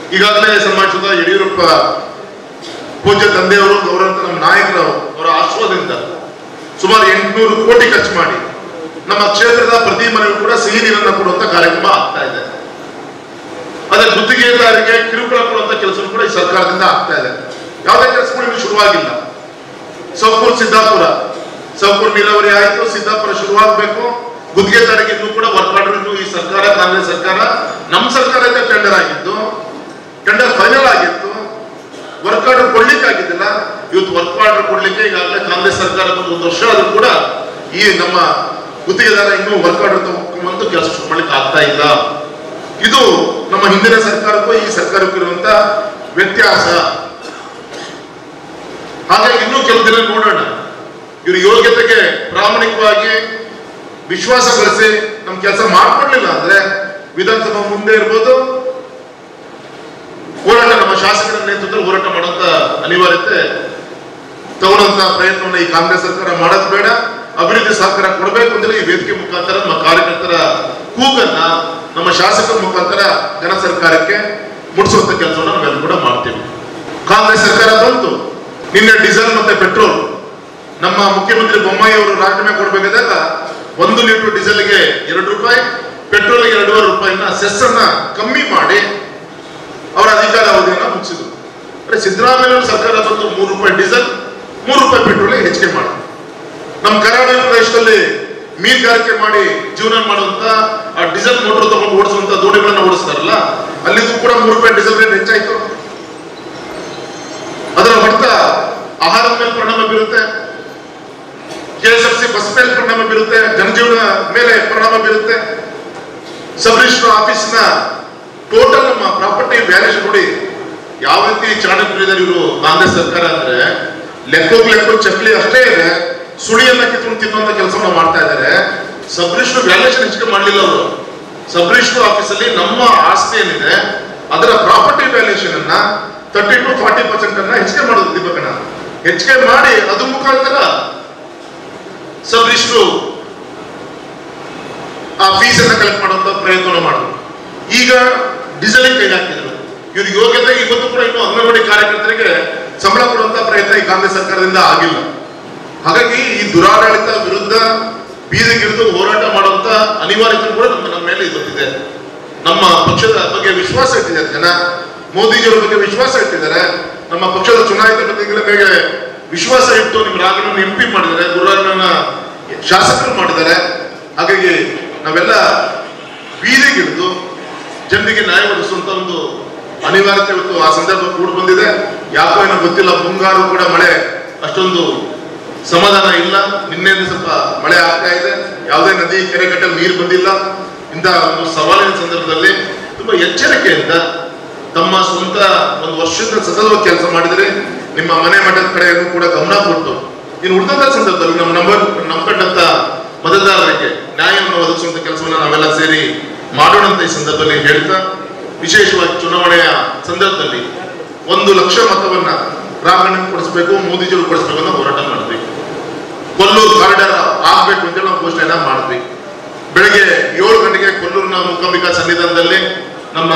ಈಗಾಗಲೇ ಸಮಾಜದ ಯಡಿಯೂರಪ್ಪ ಪೂಜ್ಯ ತಂದೆಯವರು ಗೌರವಂತ ನಮ್ಮ ನಾಯಕರು ಅವರ ಆಶ್ವಾದಿಂದ ಸುಮಾರು ಎಂಟುನೂರು ಕೋಟಿ ಖರ್ಚು ಮಾಡಿ ನಮ್ಮ ಕ್ಷೇತ್ರದ ಪ್ರತಿ ಮನೆಗೂ ಕೂಡ ಸಿಹಿ ನೀರನ್ನು ಕೊಡುವಂತ ಕಾರ್ಯಕ್ರಮ ಆಗ್ತಾ ಇದೆ ಅದೇ ಗುತ್ತಿಗೆದಾರರಿಗೆ ಕಿರುಕುಳ ಕೊಡುವಂತ ಕೆಲಸ ಕೂಡ ಈ ಸರ್ಕಾರದಿಂದ ಆಗ್ತಾ ಇದೆ ಯಾವುದೇ ಕೆಲಸಗಳು ಇನ್ನು ಶುರುವಾಗಿಲ್ಲ ಸೌಕೂರ್ ಸಿದ್ದಾಪುರ ಸೌಕೂರ್ ನೀರಾವರಿ ಆಯ್ತು ಸಿದ್ದಾಪುರ ಶುರುವಾಗಬೇಕು ಗುತ್ತಿಗೆದಾರಿಗೆ ಇನ್ನೂ ಕೂಡ ವರ್ಕ್ ಆರ್ಡರ್ ಇನ್ನು ಈ ಸರ್ಕಾರ ಕಾಂಗ್ರೆಸ್ ಸರ್ಕಾರ ನಮ್ಮ ಸರ್ಕಾರದಿಂದ ಟೆಂಡರ್ ಆಗಿದ್ದು ಟೆಂಡರ್ ಫೈನಲ್ ಆಗಿತ್ತು ವರ್ಕ್ ಆರ್ಡರ್ ಕೊಡ್ಲಿಕ್ಕೆ ಆಗಿದ್ದಿಲ್ಲ ಇವತ್ತು ವರ್ಕ್ ಆರ್ಡರ್ ಕೊಡ್ಲಿಕ್ಕೆ ಈಗಾಗಲೇ ಕಾಂಗ್ರೆಸ್ ಸರ್ಕಾರ ಬಂದು ಒಂದು ವರ್ಷ ಆದ್ರೂ ಕೂಡ ಈ ನಮ್ಮ ಗುತ್ತಿಗೆದಾರ ಇನ್ನೂ ವರ್ಕ್ ಆರ್ಡರ್ ತಗೊಂಡು ಕೆಲಸ ಶುರು ಮಾಡ್ಲಿಕ್ಕೆ ಆಗ್ತಾ ಇಲ್ಲ ಇದು ನಮ್ಮ ಹಿಂದಿನ ಸರ್ಕಾರಕ್ಕೂ ಈ ಸರ್ಕಾರಕ್ಕೂ ಇರುವಂತ ವ್ಯತ್ಯಾಸ ಹಾಗಾಗಿ ಇನ್ನೂ ಕೆಲವು ದಿನ ನೋಡೋಣ ಇವ್ರ ಯೋಗ್ಯತೆಗೆ ಪ್ರಾಮಾಣಿಕವಾಗಿ ವಿಶ್ವಾಸ ಗಳಿಸಿ ನಮ್ ಕೆಲಸ ಮಾಡ್ಕೊಡ್ಲಿಲ್ಲ ಅಂದ್ರೆ ವಿಧಾನಸಭಾ ಮುಂದೆ ಇರ್ಬೋದು ಹೋರಾಟ ನಮ್ಮ ಶಾಸಕರ ನೇತೃತ್ವದಲ್ಲಿ ಹೋರಾಟ ಮಾಡುವಂತ ಅನಿವಾರ್ಯತೆ ತಗೊಳ್ಳುವಂತ ಪ್ರಯತ್ನವನ್ನ ಈ ಕಾಂಗ್ರೆಸ್ ಸರ್ಕಾರ ಮಾಡೋದು ಬೇಡ ಅಭಿವೃದ್ಧಿ ಸಹಕಾರ ಕೊಡಬೇಕು ಅಂದ್ರೆ ಈ ವೇದಿಕೆ ಮುಖಾಂತರ ನಮ್ಮ ಕಾರ್ಯಕರ್ತರ ಕೂಗನ್ನ ನಮ್ಮ ಶಾಸಕರ ಮುಖಾಂತರ ಜನ ಸರ್ಕಾರಕ್ಕೆ ಮುಡಿಸುವಂತ ಕೆಲಸವನ್ನ ನಾವೆಲ್ಲ ಕೂಡ ಮಾಡ್ತೀವಿ ಕಾಂಗ್ರೆಸ್ ಸರ್ಕಾರ ಬಂತು ನಿನ್ನೆ ಡೀಸೆಲ್ ಮತ್ತೆ ಪೆಟ್ರೋಲ್ ನಮ್ಮ ಮುಖ್ಯಮಂತ್ರಿ ಬೊಮ್ಮಾಯಿ ಅವರು ರಾಜೀನಾಮೆ ಕೊಡಬೇಕಾದಾಗ ಒಂದು ಲೀಟರ್ ಡೀಸೆಲ್ಗೆ ಎರಡು ರೂಪಾಯಿ ಪೆಟ್ರೋಲ್ಗೆ ಎರಡೂವರೆ ರೂಪಾಯಿನ ಸೆಸ್ ಅನ್ನ ಕಮ್ಮಿ ಮಾಡಿ ಅವರ ಅಧಿಕಾರ ಅವಧಿಯನ್ನ ಮುಗಿಸಿದ್ರು ಅಂದ್ರೆ ಸಿದ್ದರಾಮಯ್ಯ ಸರ್ಕಾರ ಬಂದು ಮೂರು ರೂಪಾಯಿ ಡೀಸೆಲ್ ಮೂರು ರೂಪಾಯಿ ಪೆಟ್ರೋಲ್ ಹೆಚ್ಚಿಗೆ ಮಾಡಿದ್ರು ನಮ್ಮ ಕರಾವಳಿ ಪ್ರದೇಶದಲ್ಲಿ ಮೀನುಗಾರಿಕೆ ಮಾಡಿ ಜೀವನ ಮಾಡುವಂತ ಆ ಡೀಸೆಲ್ ಮೋಟರ್ ತಗೊಂಡು ಓಡಿಸುವಂತ ದೋಣಿಗಳನ್ನ ಓಡಿಸ್ತಾರಲ್ಲ ಅಲ್ಲಿಗೂ ಕೂಡ ಮೂರು ರೂಪಾಯಿ ಡೀಸೆಲ್ ರೇಟ್ ಹೆಚ್ಚಾಯ್ತು ಅದರ ಹೊಡೆತ ಆಹಾರದ ಮೇಲೆ ಪರಿಣಾಮ ಬೀರುತ್ತೆ K S F C bus ಮೇಲೆ ಪರಿಣಾಮ ಬೀರುತ್ತೆ ಜನಜೀವನ ಮೇಲೆ ಪರಿಣಾಮ ಬೀರುತ್ತೆ ಸಬ್ ರಿಜಿಸ್ಟರ್ ಆಫೀಸ್ನ ಟೋಟಲ್ ನಮ್ಮ ಪ್ರಾಪರ್ಟಿ ವ್ಯಾಲ್ಯೂಸ್ ನೋಡಿ ಯಾವ ರೀತಿ ಚಾಣಕ್ಯರಿದ್ದಾರೆ ಇವರು ಕಾಂಗ್ರೆಸ್ ಸರ್ಕಾರ ಅಂದ್ರೆ ಲೆಕ್ಕೋಗ್ ಲೆಕ್ಕ ಚಕ್ಲಿ ಅಷ್ಟೇ ಇದೆ ಸುಳಿಯನ್ನ ಕಿತ್ಕೊಂಡು ತಿನ್ನುವಂತ ಕೆಲಸವನ್ನ ಮಾಡ್ತಾ ಇದ್ದಾರೆ ಸಬ್ ರಿಜಿಸ್ಟರ್ ವ್ಯಾಲ್ಯೂಷನ್ ಹೆಚ್ಚಿಗೆ ಮಾಡಲಿಲ್ಲ ಅವರು ಸಬ್ ರಿಜಿಸ್ಟರ್ ಆಫೀಸಲ್ಲಿ ನಮ್ಮ ಆಸ್ತಿ ಏನಿದೆ ಅದರ ಪ್ರಾಪರ್ಟಿ ವ್ಯಾಲ್ಯೂಷನ್ ಅನ್ನ ತರ್ಟಿ ಟು ಫಾರ್ಟಿ ಪರ್ಸೆಂಟ್ ಅನ್ನ ಹೆಚ್ಚಿಗೆ ಮಾಡೋದು ದೀಪಕಣ್ಣ ಹೆಚ್ಚಿಗೆ ಮಾಡಿ ಅದ್ರ ಮುಖಾಂತರ ಸಬ್ ರಿಜಿಸ್ಟ್ರು ಆ ಫೀಸ್ ಅನ್ನ ಕಲೆಕ್ಟ್ ಮಾಡುವಂತ ಪ್ರಯತ್ನ ಮಾಡಿದ್ರು ಈಗ ಡೀಸೆಲ್ ಕೈ ಹಾಕಿದ್ರು ಇವ್ರ ಯೋಗ್ಯತೆ ಇವತ್ತು ಕೂಡ ಇನ್ನು ಅಂಗನವಾಡಿ ಕಾರ್ಯಕರ್ತರಿಗೆ ಸಂಬಳ ಕೊಡುವಂತ ಪ್ರಯತ್ನ ಈ ಕಾಂಗ್ರೆಸ್ ಸರ್ಕಾರದಿಂದ ಆಗಿಲ್ಲ ಹಾಗಾಗಿ ಈ ದುರಾಡಳಿತ ವಿರುದ್ಧ ಬೀದಿಗಿಳಿದು ಹೋರಾಟ ಮಾಡುವಂತ ಅನಿವಾರ್ಯತೆ ಕೂಡ ನಮ್ಮ ನಮ್ಮ ಮೇಲೆ ಇವತ್ತಿದೆ ನಮ್ಮ ಪಕ್ಷದ ಬಗ್ಗೆ ವಿಶ್ವಾಸ ಇಟ್ಟಿದ್ದಾರೆ ಜನ ಮೋದಿಜಿಯವರ ಬಗ್ಗೆ ವಿಶ್ವಾಸ ಇಟ್ಟಿದ್ದಾರೆ ನಮ್ಮ ಪಕ್ಷದ ಚುನಾಯಿತ ಪ್ರತಿನಿಧಿಗಳ ಮೇಲೆ ವಿಶ್ವಾಸ ಇಟ್ಟು ನಿಮ್ ರಾಗನನ್ನು ಎಂಪಿ ಮಾಡಿದ್ದಾರೆ ಗುರುರಾಜನ ಶಾಸಕರು ಮಾಡಿದ್ದಾರೆ ಹಾಗಾಗಿ ನಾವೆಲ್ಲ ಬೀದಿಗಿಳಿದು ಜನರಿಗೆ ನ್ಯಾಯ ಒದಗಿಸುವಂತ ಒಂದು ಅನಿವಾರ್ಯತೆ ಇವತ್ತು ಆ ಸಂದರ್ಭ ಕೂಡ ಬಂದಿದೆ ಯಾಕೋ ಏನೋ ಗೊತ್ತಿಲ್ಲ ಮುಂಗಾರು ಕೂಡ ಮಳೆ ಅಷ್ಟೊಂದು ಸಮಾಧಾನ ಇಲ್ಲ ನಿನ್ನೆಯಿಂದ ಸ್ವಲ್ಪ ಮಳೆ ಆಗ್ತಾ ಇದೆ ಯಾವುದೇ ನದಿ ಕೆರೆ ಕಟ್ಟಲ್ಲಿ ನೀರು ಬಂದಿಲ್ಲ ಇಂಥ ಒಂದು ಸವಾಲಿನ ಸಂದರ್ಭದಲ್ಲಿ ತುಂಬಾ ಎಚ್ಚರಿಕೆಯಿಂದ ತಮ್ಮ ಸ್ವಂತ ಒಂದು ವರ್ಷದ ಸತತವಾಗಿ ಕೆಲಸ ಮಾಡಿದರೆ ನಿಮ್ಮ ಮನೆ ಮಠದ ಕಡೆಯನ್ನು ಕೂಡ ಗಮನ ಕೊಟ್ಟು ಇನ್ನು ಉಳಿದಂತ ಸಂದರ್ಭದಲ್ಲಿ ನಮ್ಮ ನಂಬರ್ ನಂಬ್ಕೊಂಡಂತ ಮತದಾರರಿಗೆ ನ್ಯಾಯವನ್ನು ಒದಗಿಸುವಂತ ಕೆಲಸವನ್ನ ನಾವೆಲ್ಲ ಸೇರಿ ಮಾಡೋಣ ಅಂತ ಈ ಸಂದರ್ಭದಲ್ಲಿ ಹೇಳ್ತಾ ವಿಶೇಷವಾಗಿ ಚುನಾವಣೆಯ ಸಂದರ್ಭದಲ್ಲಿ ಒಂದು ಲಕ್ಷ ಮತವನ್ನ ರಾಮಣ್ಣಗೆ ಕೊಡಿಸ್ಬೇಕು ಮೋದಿಜಿಯವರು ಕೊಡಿಸ್ಬೇಕು ಅಂತ ಹೋರಾಟ ಮಾಡಿದ್ವಿ ಕೊಲ್ಲೂರು ಕಾರಿಡಾರ್ ಆಗ್ಬೇಕು ಅಂತೇಳಿ ನಾವು ಘೋಷಣೆಯನ್ನ ಮಾಡಿದ್ವಿ ಬೆಳಗ್ಗೆ ಏಳು ಗಂಟೆಗೆ ಕೊಲ್ಲೂರಿನ ಮೂಕಾಂಬಿಕಾ ಸನ್ನಿಧಾನದಲ್ಲಿ ನಮ್ಮ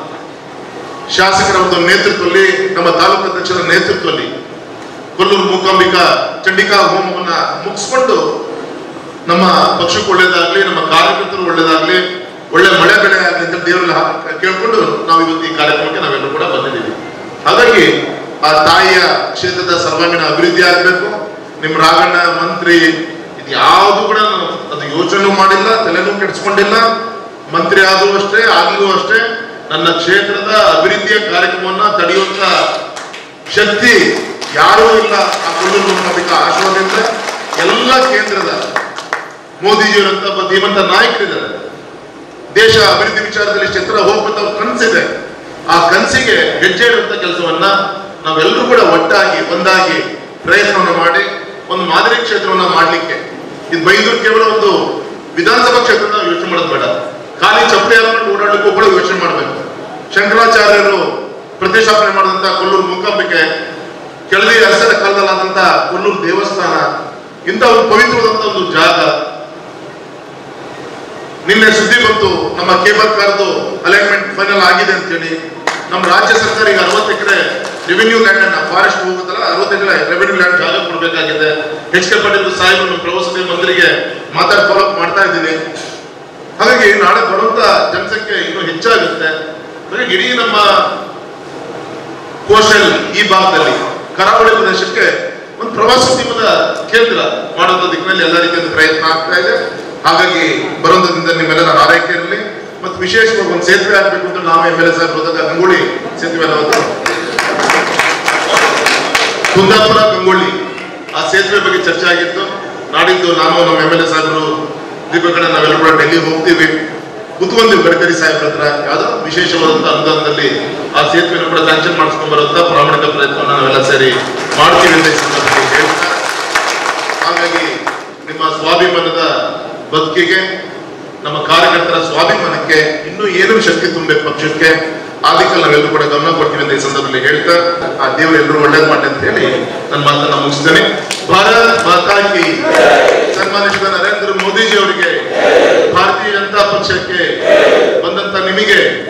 ಶಾಸಕರ ಒಂದು ನೇತೃತ್ವದಲ್ಲಿ ನಮ್ಮ ತಾಲೂಕು ಅಧ್ಯಕ್ಷರ ನೇತೃತ್ವದಲ್ಲಿ ಕೊಲ್ಲೂರು ಮೂಕಾಂಬಿಕಾ ಚಂಡಿಕಾ ಹೋಮವನ್ನ ಮುಗಿಸ್ಕೊಂಡು ನಮ್ಮ ಪಕ್ಷಕ್ಕೆ ಒಳ್ಳೇದಾಗ್ಲಿ ನಮ್ಮ ಕಾರ್ಯಕರ್ತರು ಒಳ್ಳೇದಾಗ್ಲಿ ಒಳ್ಳೆ ಮಳೆ ಬೆಳೆ ಆಗಲಿ ಅಂತ ದೇವರಲ್ಲಿ ಹಾ- ಕೇಳ್ಕೊಂಡು ನಾವು ಇವತ್ತು ಈ ಕಾರ್ಯಕ್ರಮಕ್ಕೆ ನಾವೆಲ್ಲರೂ ಕೂಡ ಬಂದಿದ್ದೀವಿ ಹಾಗಾಗಿ ಆ ತಾಯಿಯ ಕ್ಷೇತ್ರದ ಸರ್ವಾಂಗೀಣ ಅಭಿವೃದ್ಧಿ ಆಗಬೇಕು ನಿಮ್ಮ ರಾಗಣ್ಣ ಮಂತ್ರಿ ಇದು ಯಾವುದು ಕೂಡ ನಾನು ಅದು ಯೋಚನೆ ಮಾಡಿಲ್ಲ ತಲೆನೂ ಕೆಡಿಸ್ಕೊಂಡಿಲ್ಲ ಮಂತ್ರಿ ಆದರೂ ಅಷ್ಟೇ ಆಗ್ಲೂ ಅಷ್ಟೇ ನನ್ನ ಕ್ಷೇತ್ರದ ಅಭಿವೃದ್ಧಿಯ ಕಾರ್ಯಕ್ರಮವನ್ನ ತಡೆಯುವಂತ ಶಕ್ತಿ ಯಾರೂ ಇಲ್ಲ ಆ ಕೊಲ್ಲೂರು ಮೂಕಾಂಬಿಕಾ ಆಶ್ವಾದಿಂದ ಎಲ್ಲ ಕೇಂದ್ರದ ಮೋದಿಜಿಯವರಂತ ಒಬ್ಬ ಧೀಮಂತ ನಾಯಕರಿದ್ದಾರೆ ದೇಶ ಅಭಿವೃದ್ಧಿ ವಿಚಾರದಲ್ಲಿ ಚಿತ್ರ ಹೋಗ್ಬೇಕಂತ ಅವ್ರ ಕನಸಿದೆ ಆ ಕನಸಿಗೆ ಹೆಜ್ಜೆ ಇಡುವಂತ ಕೆಲಸವನ್ನ ನಾವೆಲ್ಲರೂ ಕೂಡ ಒಟ್ಟಾಗಿ ಒಂದಾಗಿ ಪ್ರಯತ್ನವನ್ನು ಮಾಡಿ ಒಂದು ಮಾದರಿ ಕ್ಷೇತ್ರವನ್ನ ಮಾಡಲಿಕ್ಕೆ ಇದು ಬೈಂದೂರು ಕೇವಲ ಒಂದು ವಿಧಾನಸಭಾ ಕ್ಷೇತ್ರ ನಾವು ಯೋಚನೆ ಮಾಡೋದು ಬೇಡ ಖಾಲಿ ಚಪ್ಪಲಿ ಹಾಕೊಂಡು ಓಡಾಡಲಿಕ್ಕೂ ಕೂಡ ಯೋಚನೆ ಮಾಡಬೇಕು ಶಂಕರಾಚಾರ್ಯರು ಪ್ರತಿಷ್ಠಾಪನೆ ಮಾಡಿದಂತ ಕೊಲ್ಲೂರು ಮೂಕಾಂಬಿಕೆ ಕೆಳದಿ ಅರಸರ ಕಾಲದಲ್ಲಾದಂತ ಕೊಲ್ಲೂರು ದೇವಸ್ಥಾನ ಇಂಥ ಒಂದು ಪವಿತ್ರವಾದಂತ ಒಂದು ಜಾಗ ನಿನ್ನೆ ಸುದ್ದಿ ಬಂತು ನಮ್ಮ ಕೇಬಲ್ ಕಾರ್ದು ಅಲೈನ್ಮೆಂಟ್ ಫೈನಲ್ ಆಗಿದೆ ಅಂತೇಳಿ ನಮ್ಮ ರಾಜ್ಯ ಸರ್ಕಾರ ಈಗ ಅರವತ್ತು ಎಕರೆ ರೆವಿನ್ಯೂ ಲ್ಯಾಂಡ್ ಅನ್ನ ಫಾರೆಸ್ಟ್ ಹೋಗುತ್ತಲ್ಲ ಅರವತ್ತು ಎಕರೆ ರೆವಿನ್ಯೂ ಲ್ಯಾಂಡ್ ಜಾಗ ಕೊಡಬೇಕಾಗಿದೆ ಎಚ್ ಕೆ ಪಾಟೀಲ್ ಸಾಹೇಬ್ ನಮ್ಮ ಪ್ರವಾಸೋದ್ಯಮ ಮಂತ್ರಿಗೆ ಮಾತಾಡಿ ಫಾಲೋ ಅಪ್ ಮಾಡ್ತಾ ಇದ್ದೀನಿ ಹಾಗಾಗಿ ನಾಳೆ ಬರುವಂತ ಜನಸಂಖ್ಯೆ ಇನ್ನೂ ಹೆಚ್ಚಾಗುತ್ತೆ ಹಾಗಾಗಿ ಇಡೀ ನಮ್ಮ ಕೋಶಲ್ ಈ ಭಾಗದಲ್ಲಿ ಕರಾವಳಿ ಪ್ರದೇಶಕ್ಕೆ ಒಂದು ಪ್ರವಾಸೋದ್ಯಮದ ಕೇಂದ್ರ ಮಾಡುವಂತ ದಿಕ್ಕಿನಲ್ಲಿ ಎಲ್ಲ ರೀತಿಯ ಪ್ರಯತ್ನ ಆಗ್ತಾ ಇದೆ ಹಾಗಾಗಿ ಬರುವಂತದಿಂದ ನಿಮ್ಮೆಲ್ಲರ ಆರೈಕೆ ಇರಲಿ ಮತ್ತು ವಿಶೇಷವಾಗಿ ಒಂದು ಸೇತುವೆ ಆಗ್ಬೇಕು ಅಂತ ನಾವು ಎಮ್ ಎಲ್ ಎ ಸಾಹೇಬ್ ಹೋದಾಗ ಗಂಗೊಳ್ಳಿ ಸೇತುವೆ ಅನ್ನೋದು ಕುಂದಾಪುರ ಗಂಗೊಳ್ಳಿ ಆ ಸೇತುವೆ ಬಗ್ಗೆ ಚರ್ಚೆ ಆಗಿತ್ತು ನಾಡಿದ್ದು ನಾನು ನಮ್ಮ ಎಮ್ ಎಲ್ ಎ ಸಾಹೇಬರು ದೀಪಕಣ್ಣ ನಾವೆಲ್ಲ ಕೂಡ ಡೆಲ್ಲಿ ಹೋಗ್ತೀವಿ ಕುತ್ಕೊಂತೀವಿ ಗಡ್ಕರಿ ಸಾಹೇಬ್ರ ಹತ್ರ ಯಾವುದೋ ವಿಶೇಷವಾದಂತ ಅನುದಾನದಲ್ಲಿ ಆ ಸೇತುವೆನ ಕೂಡ ಸ್ಯಾಂಕ್ಷನ್ ಮಾಡಿಸ್ಕೊಂಡ್ ಬರುವಂತ ಪ್ರಾಮಾಣಿಕ ಪ್ರಯತ್ನವನ್ನು ನಾವೆಲ್ಲ ಸೇರಿ ಮಾಡ್ತೀವಿ ಅಂತ ಈ ಸಂದರ್ಭದಲ್ಲಿ ಹೇಳ್ತಾ ಹಾಗಾಗಿ ನಿಮ್ಮ ಸ್ವಾಭಿಮಾನದ ಬದುಕಿಗೆ ನಮ್ಮ ಕಾರ್ಯಕರ್ತರ ಸ್ವಾಭಿಮಾನಕ್ಕೆ ಇನ್ನೂ ಏನು ಶಕ್ತಿ ತುಂಬಬೇಕು ಪಕ್ಷಕ್ಕೆ ಆ ದಿಕ್ಕಲ್ಲಿ ನಾವೆಲ್ಲರೂ ಕೂಡ ಗಮನ ಕೊಡ್ತೀವಿ ಅಂತ ಈ ಸಂದರ್ಭದಲ್ಲಿ ಹೇಳ್ತಾ ಆ ದೇವರು ಎಲ್ಲರೂ ಒಳ್ಳೇದು ಮಾಡಿ ಅಂತ ಹೇಳಿ ನನ್ನ ಮಾತನ್ನ ಮುಗಿಸ್ತೇನೆ ಭಾರತ್ ಮಾತಾ ಕಿ ಸನ್ಮಾನಿಸಿದ ನರೇಂದ್ರ ಮೋದಿಜಿ ಅವರಿಗೆ ಭಾರತೀಯ ಜನತಾ ಪಕ್ಷಕ್ಕೆ ಬಂದಂತ ನಿಮಗೆ